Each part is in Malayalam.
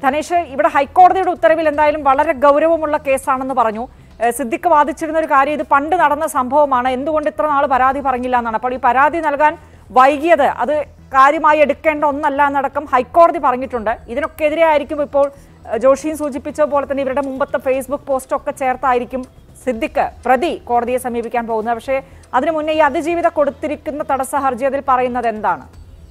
ധനേഷ് ഇവിടെ ഹൈക്കോടതിയുടെ ഉത്തരവിൽ എന്തായാലും വളരെ ഗൗരവമുള്ള കേസാണെന്ന് പറഞ്ഞു ഏഹ് സിദ്ദിഖ് വാദിച്ചിരുന്ന ഒരു കാര്യം ഇത് പണ്ട് നടന്ന സംഭവമാണ് എന്തുകൊണ്ട് ഇത്ര നാൾ പരാതി പറഞ്ഞില്ല എന്നാണ് അപ്പോൾ ഈ പരാതി നൽകാൻ വൈകിയത് അത് കാര്യമായി എടുക്കേണ്ട ഒന്നല്ല എന്നടക്കം ഹൈക്കോടതി പറഞ്ഞിട്ടുണ്ട് ഇതിനൊക്കെ എതിരെയായിരിക്കും ഇപ്പോൾ ഏഹ് ജോഷിയും സൂചിപ്പിച്ച പോലെ തന്നെ ഇവരുടെ മുമ്പത്തെ ഫേസ്ബുക്ക് പോസ്റ്റൊക്കെ ചേർത്തായിരിക്കും സിദ്ദിഖ് പ്രതി കോടതിയെ സമീപിക്കാൻ പോകുന്നത് പക്ഷേ അതിനു മുന്നേ ഈ അതിജീവിത കൊടുത്തിരിക്കുന്ന തടസ്സ ഹർജി അതിൽ പറയുന്നത് എന്താണ്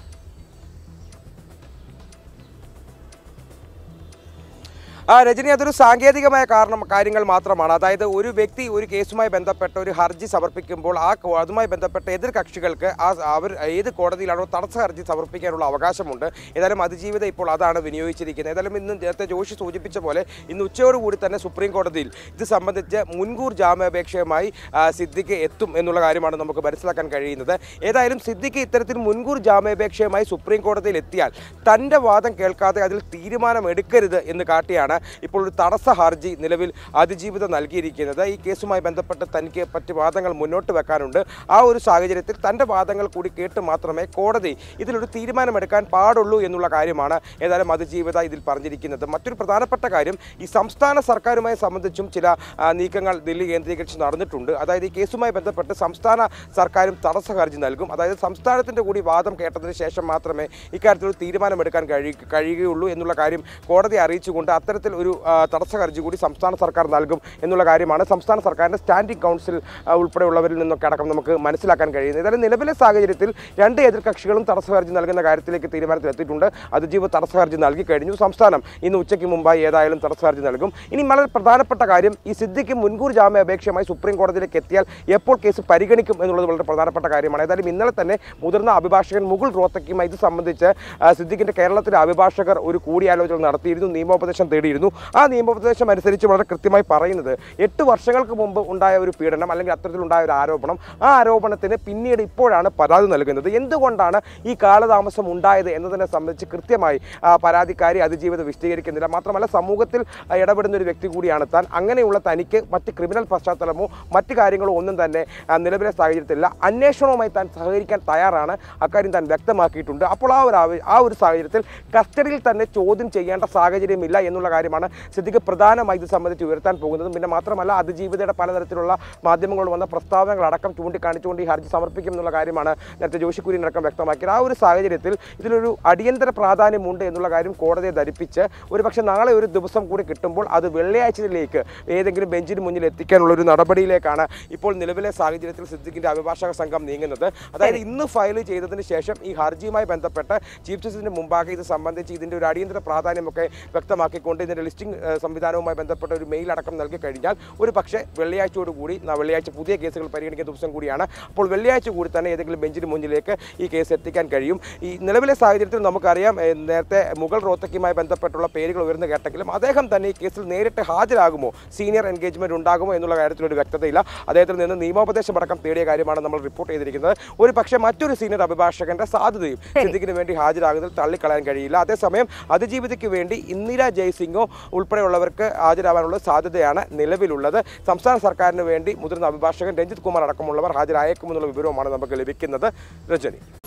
ആ രജനി അതൊരു സാങ്കേതികമായ കാരണം കാര്യങ്ങൾ മാത്രമാണ് അതായത് ഒരു വ്യക്തി ഒരു കേസുമായി ബന്ധപ്പെട്ട ഒരു ഹർജി സമർപ്പിക്കുമ്പോൾ ആ കോ- അതുമായി ബന്ധപ്പെട്ട എതിർ കക്ഷികൾക്ക് ആ അവർ ഏത് കോടതിയിലാണോ തടസ്സ ഹർജി സമർപ്പിക്കാനുള്ള അവകാശമുണ്ട് ഏതായാലും അതിജീവിത ഇപ്പോൾ അതാണ് വിനിയോഗിച്ചിരിക്കുന്നത് ഏതായാലും ഇന്ന് നേരത്തെ ജോഷി സൂചിപ്പിച്ച പോലെ ഇന്ന് ഉച്ചയോടുകൂടി തന്നെ സുപ്രീം കോടതിയിൽ ഇത് സംബന്ധിച്ച് മുൻകൂർ ജാമ്യാപേക്ഷയുമായി ആ, സിദ്ദിഖ് എത്തും എന്നുള്ള കാര്യമാണ് നമുക്ക് മനസ്സിലാക്കാൻ കഴിയുന്നത് ഏതായാലും സിദ്ദിഖ് ഇത്തരത്തിൽ മുൻകൂർ ജാമ്യാപേക്ഷയുമായി സുപ്രീം കോടതിയിൽ എത്തിയാൽ തൻ്റെ വാദം കേൾക്കാതെ അതിൽ തീരുമാനം എടുക്കരുത് എന്ന് കാട്ടിയാണ് ഇപ്പോൾ ഒരു തടസ്സ ഹർജി നിലവിൽ അതിജീവിതം നൽകിയിരിക്കുന്നത് ഈ കേസുമായി ബന്ധപ്പെട്ട് തനിക്ക് മറ്റ് വാദങ്ങൾ മുന്നോട്ട് വെക്കാനുണ്ട് ആ ഒരു സാഹചര്യത്തിൽ തൻ്റെ വാദങ്ങൾ കൂടി കേട്ട് മാത്രമേ കോടതി ഇതിലൊരു തീരുമാനമെടുക്കാൻ പാടുള്ളൂ എന്നുള്ള കാര്യമാണ് ഏതായാലും അതിജീവിത ഇതിൽ പറഞ്ഞിരിക്കുന്നത് മറ്റൊരു പ്രധാനപ്പെട്ട കാര്യം ഈ സംസ്ഥാന സർക്കാരുമായി സംബന്ധിച്ചും ചില ആ, നീക്കങ്ങൾ ദില്ലി കേന്ദ്രീകരിച്ച് നടന്നിട്ടുണ്ട് അതായത് ഈ കേസുമായി ബന്ധപ്പെട്ട് സംസ്ഥാന സർക്കാരും തടസ്സ ഹർജി നൽകും അതായത് സംസ്ഥാനത്തിൻ്റെ കൂടി വാദം കേട്ടതിന് ശേഷം മാത്രമേ ഇക്കാര്യത്തിൽ ഒരു തീരുമാനമെടുക്കാൻ കഴി കഴിയുകയുള്ളൂ എന്നുള്ള കാര്യം കോടതിയെ അറിയിച്ചുകൊണ്ട് അത്തരത്തിൽ ഒരു ആ, തടസ്സ ഹർജി കൂടി സംസ്ഥാന സർക്കാർ നൽകും എന്നുള്ള കാര്യമാണ് സംസ്ഥാന സർക്കാരിൻ്റെ സ്റ്റാൻഡിംഗ് കൗൺസിൽ ആ, ഉൾപ്പെടെയുള്ളവരിൽ നിന്നൊക്കെ അടക്കം നമുക്ക് മനസ്സിലാക്കാൻ കഴിയുന്നത് ഏതായാലും നിലവിലെ സാഹചര്യത്തിൽ രണ്ട് എതിർ കക്ഷികളും തടസ്സ ഹർജി നൽകുന്ന കാര്യത്തിലേക്ക് തീരുമാനത്തിലെത്തിയിട്ടുണ്ട് അതിജീവ് തടസ്സ ഹർജി നൽകി കഴിഞ്ഞു സംസ്ഥാനം ഇന്ന് ഉച്ചയ്ക്ക് മുമ്പായി ഏതായാലും തടസ്സ ഹർജി നൽകും ഇനി വളരെ പ്രധാനപ്പെട്ട കാര്യം ഈ സിദ്ദിഖ് മുൻകൂർ ജാമ്യാപേക്ഷയുമായി സുപ്രീം കോടതിയിലേക്ക് എത്തിയാൽ എപ്പോൾ കേസ് പരിഗണിക്കും എന്നുള്ളത് വളരെ പ്രധാനപ്പെട്ട കാര്യമാണ് ഏതായാലും ഇന്നലെ തന്നെ മുതിർന്ന അഭിഭാഷകൻ മുകുൾ റോത്തക്കിയുമായി ഇത് സംബന്ധിച്ച് ആ, സിദ്ദിഖിന്റെ കേരളത്തിലെ അഭിഭാഷകർ ഒരു കൂടിയാലോചന നടത്തിയിരുന്നു നിയമോപദേശം തേടിയിരുന്നു ആ നിയമോപദേശം അനുസരിച്ച് വളരെ കൃത്യമായി പറയുന്നത് എട്ട് വർഷങ്ങൾക്ക് മുമ്പ് ഉണ്ടായ ഒരു പീഡനം അല്ലെങ്കിൽ അത്തരത്തിലുണ്ടായ ഒരു ആരോപണം ആ ആരോപണത്തിന് പിന്നീട് ഇപ്പോഴാണ് പരാതി നൽകുന്നത് എന്തുകൊണ്ടാണ് ഈ കാലതാമസം ഉണ്ടായത് എന്നതിനെ സംബന്ധിച്ച് കൃത്യമായി ആ, പരാതിക്കാരി അതിജീവിതം വിശദീകരിക്കുന്നില്ല മാത്രമല്ല സമൂഹത്തിൽ ആ, ഇടപെടുന്ന ഒരു വ്യക്തി കൂടിയാണ് താൻ അങ്ങനെയുള്ള തനിക്ക് മറ്റ് ക്രിമിനൽ പശ്ചാത്തലമോ മറ്റ് കാര്യങ്ങളോ ഒന്നും തന്നെ ആ, നിലവിലെ സാഹചര്യത്തിലില്ല അന്വേഷണവുമായി താൻ സഹകരിക്കാൻ തയ്യാറാണ് അക്കാര്യം താൻ വ്യക്തമാക്കിയിട്ടുണ്ട് അപ്പോൾ ആ ഒരു ആവ- ആ ഒരു സാഹചര്യത്തിൽ കസ്റ്റഡിയിൽ തന്നെ ചോദ്യം ചെയ്യേണ്ട സാഹചര്യമില്ല എന്നുള്ള കാര്യമാണ് സിദ്ദിഖ് പ്രധാനമായി ഇത് സംബന്ധിച്ച് ഉയർത്താൻ പോകുന്നതും പിന്നെ മാത്രമല്ല അതിജീവിതയുടെ പലതരത്തിലുള്ള മാധ്യമങ്ങളിൽ വന്ന പ്രസ്താവനകളടക്കം ചൂണ്ടിക്കാണിച്ചുകൊണ്ട് ഈ ഹർജി സമർപ്പിക്കും എന്നുള്ള കാര്യമാണ് നേരത്തെ ജോഷി കുര്യൻ അടക്കം വ്യക്തമാക്കിയത് ആ ഒരു സാഹചര്യത്തിൽ ഇതിലൊരു അടിയന്തര പ്രാധാന്യമുണ്ട് എന്നുള്ള കാര്യം കോടതിയെ ധരിപ്പിച്ച് ഒരുപക്ഷെ നാളെ ഒരു ദിവസം കൂടി കിട്ടുമ്പോൾ അത് വെള്ളിയാഴ്ചയിലേക്ക് ഏതെങ്കിലും ബെഞ്ചിന് മുന്നിൽ എത്തിക്കാനുള്ള ഒരു നടപടിയിലേക്കാണ് ഇപ്പോൾ നിലവിലെ സാഹചര്യത്തിൽ സിദ്ദിഖിന്റെ അഭിഭാഷക സംഘം നീങ്ങുന്നത് അതായത് ഇന്ന് ഫയൽ ചെയ്തതിന് ശേഷം ഈ ഹർജിയുമായി ബന്ധപ്പെട്ട് ചീഫ് ജസ്റ്റിസിന്റെ മുമ്പാകെ ഇത് സംബന്ധിച്ച് ഇതിന്റെ ഒരു അടിയന്തര പ്രാധാന്യമൊക്കെ വ്യക്തമാക്കിക്കൊണ്ട് ഇതിന്റെ ലിസ്റ്റിംഗ് ഏഹ്, സംവിധാനവുമായി ബന്ധപ്പെട്ട ഒരു മെയിൽ അടക്കം നൽകി കഴിഞ്ഞാൽ ഒരു പക്ഷേ വെള്ളിയാഴ്ചയോടുകൂടി ന- വെള്ളിയാഴ്ച പുതിയ കേസുകൾ പരിഗണിക്കുന്ന ദിവസം കൂടിയാണ് അപ്പോൾ വെള്ളിയാഴ്ച കൂടി തന്നെ ഏതെങ്കിലും ബെഞ്ചിന് മുന്നിലേക്ക് ഈ കേസ് എത്തിക്കാൻ കഴിയും ഈ നിലവിലെ സാഹചര്യത്തിൽ നമുക്കറിയാം ഏഹ്, നേരത്തെ മുഗൾ റോത്തക്കിയുമായി ബന്ധപ്പെട്ടുള്ള പേരുകൾ ഉയർന്നു കേട്ടെങ്കിലും അദ്ദേഹം തന്നെ ഈ കേസിൽ നേരിട്ട് ഹാജരാകുമോ സീനിയർ എൻഗേജ്മെന്റ് ഉണ്ടാകുമോ എന്നുള്ള കാര്യത്തിൽ ഒരു വ്യക്തതയില്ല അദ്ദേഹത്തിൽ നിന്ന് നിയമോപദേശം അടക്കം തേടിയ കാര്യമാണ് നമ്മൾ റിപ്പോർട്ട് ചെയ്തിരിക്കുന്നത് ഒരു പക്ഷേ മറ്റൊരു സീനിയർ അഭിഭാഷകന്റെ സാധ്യതയും സിദ്ദിഖിന് വേണ്ടി ഹാജരാകുന്നതിൽ തള്ളിക്കളയാൻ കഴിയില്ല അതേസമയം അതിജീവിതയ്ക്ക് വേണ്ടി ഇന്ദിര ജയ്സിംഗോ ഉൾപ്പെടെയുള്ളവർക്ക് ഹാജരാവാനുള്ള സാധ്യതയാണ് നിലവിലുള്ളത് സംസ്ഥാന സർക്കാരിന് വേണ്ടി മുതിർന്ന അഭിഭാഷകൻ രഞ്ജിത് കുമാർ അടക്കമുള്ളവർ ഹാജരായേക്കുമെന്നുള്ള വിവരവുമാണ് നമുക്ക് ലഭിക്കുന്നത് രജനി